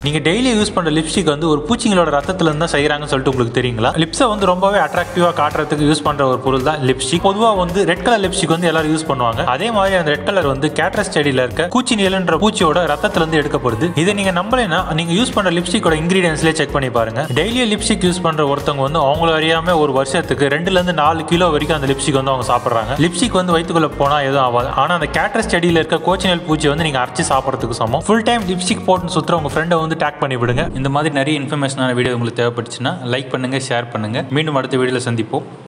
நீங்க daily use பண்ற lipstick வந்து ஒரு பூச்சிங்களோட ரத்தத்துல இருந்து தான் செய்யறாங்கன்னு சொல்லிட்டு உங்களுக்கு தெரியுங்களா லிப்ஸை வந்து ரொம்பவே அட்ராக்டிவா காட்டுறதுக்கு யூஸ் பண்ற ஒரு பொருள் தான் லிப்ஸ்டிக் பொதுவா வந்து ரெட் கலர் லிப்ஸ்டிக் வந்து எல்லாரும் யூஸ் பண்ணுவாங்க அதே மாதிரி அந்த ரெட் கலர் வந்து கேட்ரஸ் செடியில இருக்க பூச்சினியல்ன்ற பூச்சியோட ரத்தத்துல இருந்து எடுக்கப்படுது இதை நீங்க நம்பலைன்னா நீங்க யூஸ் பண்ற லிப்ஸ்டிக்கோட இன்கிரீடியன்ஸ்லேயே செக் பண்ணி பாருங்க டெய்லி லிப்ஸ்டிக் யூஸ் பண்ற ஒருத்தவங்க வந்து அவங்கள அறியாம ஒரு வருஷத்துக்கு ரெண்டுல இருந்து நாலு கிலோ வரைக்கும் அந்த லிப்ஸ்டிக் வந்து அவங்க சாப்பிடுறாங்க லிப்ஸ்டிக் வந்து வயிற்றுக்குள்ள போனா எதுவும் ஆகாது ஆனா அந்த கேட்ரஸ் செடியில இருக்க கோச்சினல் பூச்சி வந்து நீங்க அரைச்சு சாப்பிட்றதுக்கு சமம் ஃபுல் டைம் லிப்ஸ்டிக் போட்டு சுத்துற உங்க ஃப்ரெண்டை வந்து டேக் பண்ணி விடுங்க இந்த மாதிரி நிறைய இன்ஃபர்மேஷனான வீடியோ உங்களுக்கு தேவைப்பட்டுச்சுன்னா லைக் பண்ணுங்க ஷேர் பண்ணுங்க மீண்டும் அடுத்த வீடியோல சந்திப்போம்